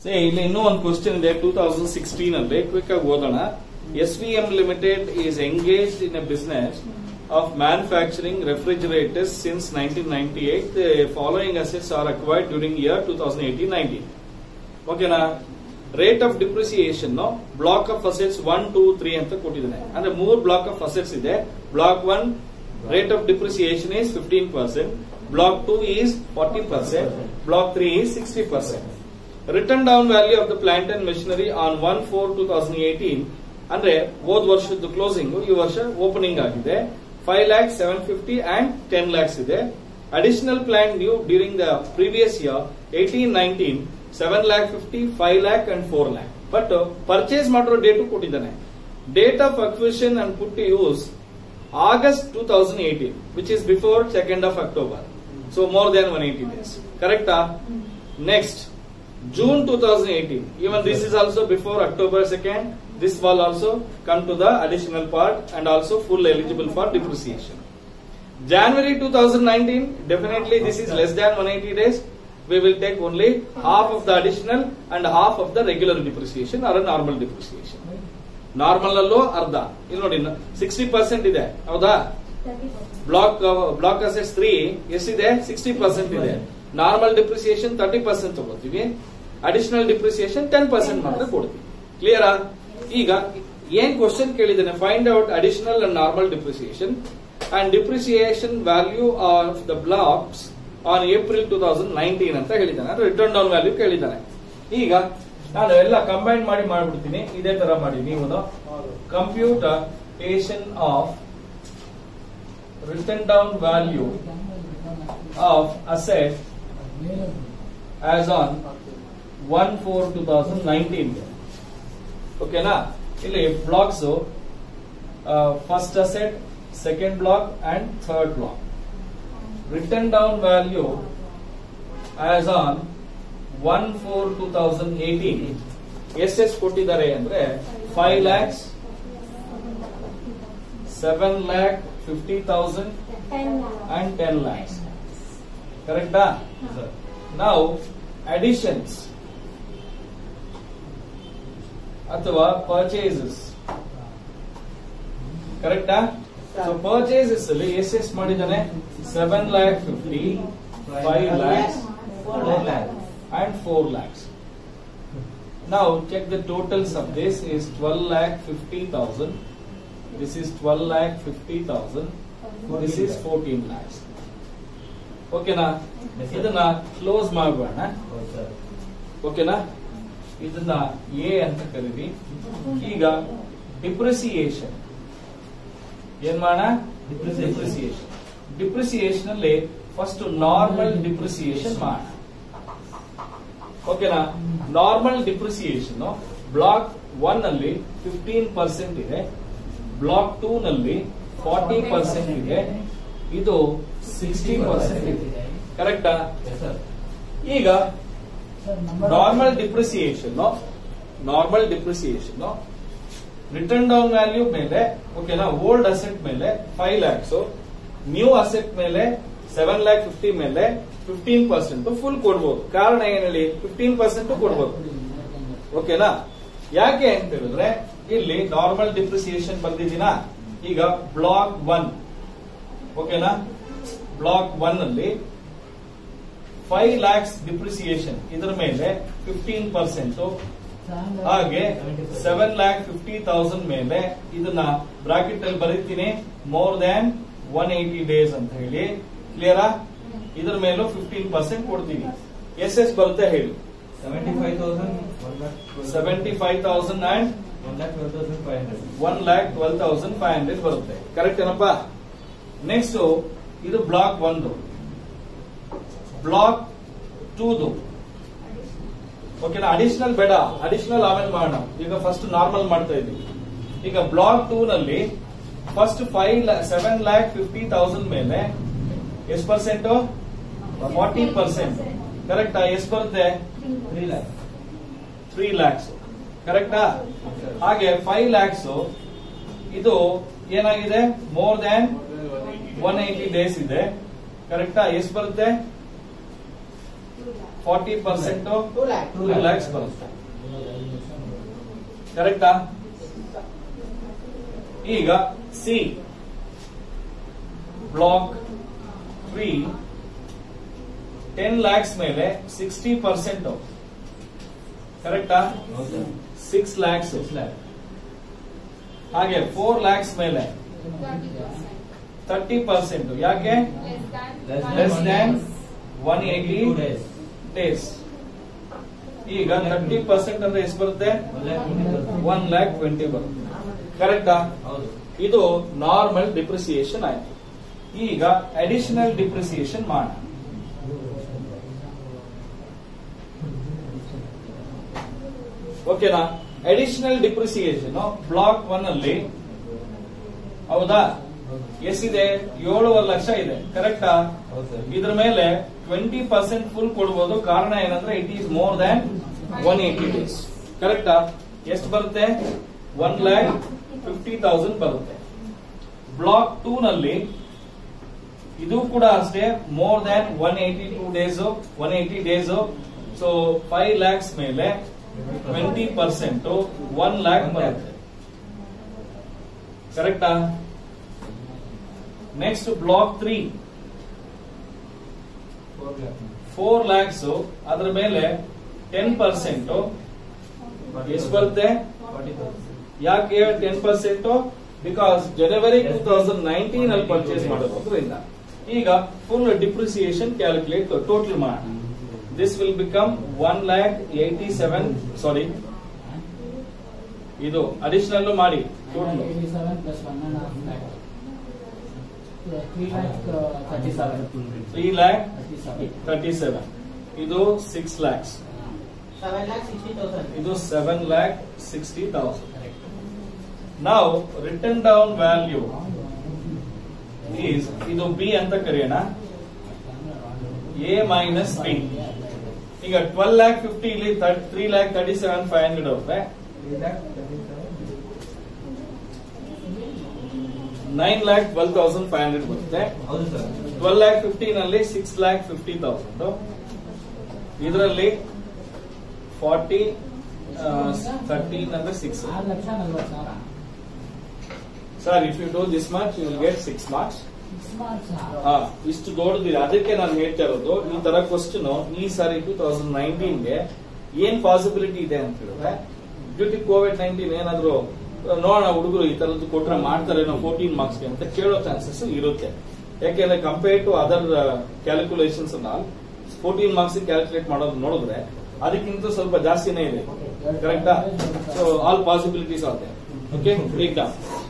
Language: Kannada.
ಸೇ ಇಲ್ಲಿ ಇನ್ನೂ ಒಂದು ಕ್ವಶನ್ ಇದೆ ಟೂ ತೌಸಂಡ್ ಸಿಕ್ಸ್ಟೀನ್ ಅಲ್ಲಿ ಕ್ವಿಕ್ ಆಗಿ ಓದೋಣ S V M limited is engaged in a business of manufacturing refrigerators since nineteen ninety eight following assets are acquired during year two thousand eighteen nineteen ಓಕೆನಾ rate of depreciation block of assets one two three ಅಂತ ಕೊಟ್ಟಿದ್ದಾನೆ ಅಂದ್ರೆ ಮೂರ್ ಬ್ಲಾಕ್ ಆಫ್ ಅಸೆಟ್ಸ್ ಇದೆ block one rate of depreciation is fifteen percent block two is forty percent block three is sixty percent written down value of the plant and machinery on one four two thousand eighteen ಅಂದ್ರೆ ಹೋದ್ ವರ್ಷದ ಕ್ಲೋಸಿಂಗ್ ಈ ವರ್ಷ ಓಪನಿಂಗ್ ಆಗಿದೆ five lakh seven fifty and ten lakhs ಇದೆ additional plant new during the previous year eighteen nineteen seven lakh fifty five lakh and four lakh but purchase ಮಾಡಿರೋ ಡೇಟು ಕೊಟ್ಟಿದ್ದಾನೆ date of acquisition and put to use August two thousand eighteen which is before second half October so more than one eighty days ಕರೆಕ್ಟಾ next June 2018. Even this is also before October 2nd. This will also come to the additional part and also full eligible for depreciation. January 2019, definitely this is less than 180 days. We will take only half of the additional and half of the regular depreciation or a normal depreciation. Normal ಅಲ್ಲೂ ಅರ್ಧ ಇಲ್ಲಿ ನೋಡಿ ಸಿಕ್ಸ್ಟಿ ಪರ್ಸೆಂಟ್ ಇದೆ ಹೌದಾ ಬ್ಲಾಕ್ ಬ್ಲಾಕ್ ಅಸೆಟ್ಸ್ ತ್ರೀ ಎಷ್ಟಿದೆ ಸಿಕ್ಸ್ಟಿ ಪರ್ಸೆಂಟ್ ಇದೆ ನಾರ್ಮಲ್ ಡಿಪ್ರಿಸಿಯೇಷನ್ ತರ್ಟಿ ಪರ್ಸೆಂಟ್ ತಗೋತೀವಿ ಅಡಿಷನಲ್ ಡಿಪ್ರಿಸಿಯೇಷನ್ ಟೆನ್ ಪರ್ಸೆಂಟ್ ಮಾತ್ರ ಕೊಡ್ತೀವಿ ಕ್ಲಿಯರಾ ಈಗ ಏನ್ ಕ್ವಶನ್ ಕೇಳಿದ್ದೇನೆ find out additional and normal depreciation and depreciation value of the blocks on April two thousand nineteen ಅಂತ ಹೇಳಿದ್ದಾನೆ ಅಂದ್ರೆ ರಿಟರ್ನ್ ಡೌನ್ ವ್ಯಾಲ್ಯೂ ಕೇಳಿದ್ದಾನೆ ಈಗ ನಾನು ಎಲ್ಲ ಕಂಬೈನ್ ಮಾಡಿ ಮಾಡ್ಬಿಡ್ತೀನಿ ಇದೇ ತರ ಮಾಡಿ ನೀವು computation of written down value of asset as on one four two thousand nineteen ಓಕೆನಾ ಇಲ್ಲಿ blocks first asset second block and third block written down value as on one four two thousand eighteen yes ಕೊಟ್ಟಿದ್ದಾರೆ ಅಂದ್ರೆ five lakhs seven lakh fifty thousand and ten lakhs ಕರೆಕ್ಟಾ ನಾವು ಅಡಿಷನ್ಸ್ ಅಥವಾ ಪರ್ಚೇಸಸ್ ಕರೆಕ್ಟಾ ಸೊ ಪರ್ಚೇಸಸ್ ಅಲ್ಲಿ ಎಸ್ ಎಸ್ ಮಾಡಿದ್ದಾನೆ seven lakh fifty five lakhs Four lakh. and four lakhs. Now check the totals of this is twelve lakh fifty thousand. This is twelve lakh fifty thousand. This is fourteen lakhs. ಓಕೆನಾ Yes, sir. ಇದನ್ನ ಕ್ಲೋಸ್ ಮಾಡೋಣ ಓಕೆನಾ ಇದನ್ನ ಎ ಅಂತ ಕರೀರಿ ಈಗ ಡಿಪ್ರಿಸಿಯೇಷನ್ ಏನ್ ಮಾಡೋಣ Depreciation. ಡಿಪ್ರಿಸಿಯೇಷನ್ ಡಿಪ್ರಿಸಿಯೇಷನ್ ಅಲ್ಲಿ ಫಸ್ಟ್ ನಾರ್ಮಲ್ ಡಿಪ್ರಿಸಿಯೇಷನ್ ಮಾಡೋಣ ಓಕೆನಾ ನಾರ್ಮಲ್ ಡಿಪ್ರಿಸಿಯೇಷನ್ ಬ್ಲಾಕ್ ಒನ್ ಅಲ್ಲಿ ಫಿಫ್ಟೀನ್ ಪರ್ಸೆಂಟ್ ಇದೆ ಬ್ಲಾಕ್ ಟೂ ನಲ್ಲಿ ಫಾರ್ಟಿ ಪರ್ಸೆಂಟ್ ಇದೆ ಇದು ಸಿಕ್ಸ್ಟಿ ಪರ್ಸೆಂಟ್ ಇದೆ ಕರೆಕ್ಟಾ ಈಗ normal depreciation normal depreciation written down value ಮೇಲೆ ಓಕೆನಾ ಓಲ್ಡ್ ಅಸೆಟ್ ಮೇಲೆ ಫೈವ್ ಲ್ಯಾಕ್ಸ್ ನ್ಯೂ ಅಸೆಟ್ ಮೇಲೆ ಸೆವೆನ್ ಲ್ಯಾಕ್ ಫಿಫ್ಟಿ ಮೇಲೆ ಫಿಫ್ಟೀನ್ ಪರ್ಸೆಂಟ್ ಫುಲ್ ಕೊಡ್ಬೋದು ಕಾರಣ ಏನ್ ಹೇಳಿ ಫಿಫ್ಟೀನ್ ಪರ್ಸೆಂಟ್ ಕೊಡ್ಬೋದು ಓಕೆನಾ ಯಾಕೆ ಅಂತ ಹೇಳಿದ್ರೆ ಇಲ್ಲಿ ನಾರ್ಮಲ್ ಡಿಪ್ರಿಸಿಯೇಷನ್ ಬಂದಿದ್ದೀನಾ ಈಗ ಬ್ಲಾಕ್ ಒನ್ ಓಕೆನಾ ಬ್ಲಾಕ್ ಒನ್ ಅಲ್ಲಿ ಫೈವ್ ಲ್ಯಾಕ್ಸ್ ಡಿಪ್ರಿಸಿಯೇಷನ್ ಇದರ ಮೇಲೆ ಫಿಫ್ಟೀನ್ ಪರ್ಸೆಂಟ್ ಹಾಗೆ ಸೆವೆನ್ ಲ್ಯಾಕ್ ಫಿಫ್ಟಿ ತೌಸಂಡ್ ಮೇಲೆ ಇದನ್ನ ಬ್ರಾಕೆಟ್ ಅಲ್ಲಿ ಬರೀತೀನಿ more than one eighty days ಅಂತ ಹೇಳಿ ಕ್ಲಿಯರಾ ಇದ್ರ ಮೇಲೂ ಫಿಫ್ಟೀನ್ ಪರ್ಸೆಂಟ್ ಕೊಡ್ತೀನಿ ಎಸ್ ಎಸ್ ಬರುತ್ತೆ ಹೇಳಿ seventy five thousand one lakh seventy five thousand and one lakh twelve thousand five hundred one lakh twelve thousand five hundred ಬರುತ್ತೆ ಕರೆಕ್ಟ್ ಏನಪ್ಪಾ ನೆಕ್ಸ್ಟ್ ಇದು ಬ್ಲಾಕ್ ಒಂದು ಬ್ಲಾಕ್ ಟೂದು ಓಕೆನಾ ಅಡಿಷನಲ್ ಬೇಡ ಅಡಿಷನಲ್ ಆಮೇಲೆ ಮಾಡೋಣ ಈಗ ಫಸ್ಟ್ ನಾರ್ಮಲ್ ಮಾಡ್ತಾ ಇದ್ದೀವಿ ಈಗ ಬ್ಲಾಕ್ ಟೂ ನಲ್ಲಿ first five seven lakh fifty thousand ಮೇಲೆ ಎಷ್ಟು ಪರ್ಸೆಂಟ್ ಫಾರ್ಟಿ ಪರ್ಸೆಂಟ್ ಕರೆಕ್ಟಾ ಎಷ್ಟು ಬರುತ್ತೆ ತ್ರೀ ಲ್ಯಾಕ್ ತ್ರೀ ಲ್ಯಾಕ್ಸ್ ಕರೆಕ್ಟಾ ಹಾಗೆ ಫೈವ್ ಲ್ಯಾಕ್ಸ್ ಇದು ಏನಾಗಿದೆ more than one eighty days ಇದೆ ಕರೆಕ್ಟಾ ಎಷ್ಟು ಬರುತ್ತೆ forty percent two lakh two lakhs ಬರುತ್ತೆ ಕರೆಕ್ಟಾ ಈಗ see block three ten lakhs ಮೇಲೆ ಸಿಕ್ಸ್ಟಿ ಪರ್ಸೆಂಟ್ ಕರೆಕ್ಟಾ ಹೌದು ಸಿಕ್ಸ್ ಲ್ಯಾಕ್ಸ್ ಸಿಕ್ಸ್ ಲ್ಯಾಕ್ ಹಾಗೆ ಫೋರ್ ಲ್ಯಾಕ್ಸ್ ಮೇಲೆ ತರ್ಟಿ ಪರ್ಸೆಂಟ್ ಯಾಕೆ less than one eighty two days days ಈಗ ತರ್ಟಿ ಪರ್ಸೆಂಟ್ ಅಂದ್ರೆ ಎಷ್ಟು ಬರುತ್ತೆ one lakh twenty thousand one lakh twenty ಬರುತ್ತೆ ಕರೆಕ್ಟಾ ಹೌದು ಇದು ನಾರ್ಮಲ್ ಡಿಪ್ರಿಸಿಯೇಷನ್ ಆಯ್ತು ಈಗ ಅಡಿಷನಲ್ ಡಿಪ್ರಿಸಿಯೇಷನ್ ಮಾಡೋಣ ಓಕೆನಾ ಅಡಿಷನಲ್ ಡಿಪ್ರಿಸಿಯೇಷನ್ ಬ್ಲಾಕ್ ಒನ್ ಅಲ್ಲಿ ಹೌದಾ ಎಷ್ಟಿದೆ ಏಳುವರೆ ಲಕ್ಷ ಇದೆ ಕರೆಕ್ಟಾ ಹೌದು ಸರ್ ಇದ್ರ ಮೇಲೆ ಟ್ವೆಂಟಿ ಪರ್ಸೆಂಟ್ ಫುಲ್ ಕೊಡ್ಬೋದು ಕಾರಣ ಏನಂದ್ರೆ it is more than one eighty days ಕರೆಕ್ಟಾ ಎಷ್ಟು ಬರುತ್ತೆ ಒನ್ ಲ್ಯಾಕ್ ಫಿಫ್ಟಿ ತೌಸಂಡ್ ಬರುತ್ತೆ ಬ್ಲಾಕ್ ಟೂ ನಲ್ಲಿ ಇದು ಕೂಡ ಅಷ್ಟೇ more than one eighty two days one eighty days so five lakhs ಮೇಲೆ ಟ್ವೆಂಟಿ ಪರ್ಸೆಂಟ್ ಒನ್ ಲ್ಯಾಕ್ ಬರುತ್ತೆ ಕರೆಕ್ಟಾ next block three four lakh four lakhs ಅದ್ರ ಮೇಲೆ ಟೆನ್ ಪರ್ಸೆಂಟ್ ಎಷ್ಟು ಬರುತ್ತೆ ಫಾರ್ಟಿ ತೌಸಂಡ್ ಯಾಕೆ ten percent because January two thousand nineteen ಅಲ್ಲಿ ಪರ್ಚೇಸ್ ಮಾಡೋದ್ರಿಂದ ಈಗ ಫುಲ್ ಡಿಪ್ರಿಸಿಯೇಷನ್ ಕ್ಯಾಲ್ಕುಲೇಟ್ ಟೋಟಲ್ ಮಾಡಿ this will become one lakh eighty seven sorry ಇದು ಅಡಿಷನಲ್ ಮಾಡಿ total 87 plus one and a half lakh. Yeah, Three lakh uh, thirty-seven. Three lakh Thirty-seven. Thirty seven ಇದು six lakhs seven lakh sixty thousand ಇದು ಸೆವೆನ್ ಲ್ಯಾಕ್ ಸಿಕ್ಸ್ಟಿ ತೌಸಂಡ್ ನಾವು ರಿಟರ್ನ್ ಡೌನ್ ವ್ಯಾಲ್ಯೂ ಈಸ್ ಇದು ಬಿ ಅಂತ ಕರೆಯೋಣ ಎ ಮೈನಸ್ ಬಿ ಈಗ ಟ್ವೆಲ್ ಲ್ಯಾಕ್ ಫಿಫ್ಟಿ ಇಲ್ಲಿ three lakh thirty seven five hundred ಹೋದ್ರೆ three lakh thirty seven nine lakh twelve thousand five hundred ಬರುತ್ತೆ ಹೌದು ಸರ್ ಟ್ವೆಲ್ ಲ್ಯಾಕ್ ಫಿಫ್ಟೀನ್ ಅಲ್ಲಿ ಸಿಕ್ಸ್ ಲ್ಯಾಕ್ ಫಿಫ್ಟಿ ತೌಸಂಡ್ ಇದರಲ್ಲಿ ಫಾರ್ಟಿ ತರ್ಟೀನ್ ಅಂದ್ರೆ ಸಿಕ್ಸ್ ಆರು ಲಕ್ಷ ನಲ್ವತ್ತು ಸಾವಿರ sir if you do this marks you will get six marks six marks ಹಾ ಇಷ್ಟು ದೊಡ್ಡದಿದೆ ಅದಕ್ಕೆ ನಾನು ಹೇಳ್ತಾ ಇರೋದು ಈ ತರ ಕ್ವಶನ್ ಈ ಸಾರಿ ಟೂ ತೌಸಂಡ್ ನೈನ್ಟೀನ್ಗೆ ಏನ್ ಪಾಸಿಬಿಲಿಟಿ ಇದೆ ಅಂತ ಹೇಳಿದ್ರೆ ಡ್ಯೂ ಟು ಕೋವಿಡ್ ನೈನ್ಟೀನ್ ಏನಾದ್ರು ನೋಡೋಣ ಹುಡುಗರು ಈ ತರದ್ದು ಕೊಟ್ರೆ ಮಾಡ್ತಾರೆ ನಾವು ಫೋರ್ಟೀನ್ ಮಾರ್ಕ್ಸ್ಗೆ ಅಂತ ಕೇಳೋ ಚಾನ್ಸಸ್ ಇರುತ್ತೆ ಯಾಕೆಂದ್ರೆ compare to other calculations fourteen marks calculate ಮಾಡೋದು ನೋಡಿದ್ರೆ ಅದಕ್ಕಿಂತ ಸ್ವಲ್ಪ ಜಾಸ್ತಿನೇ ಇದೆ ಕರೆಕ್ಟಾ ಸೊ ಆಲ್ ಪಾಸಿಬಿಲಿಟೀಸ್ ಆಗುತ್ತೆ ಓಕೆ ಟೇಕ್ ಡೌನ್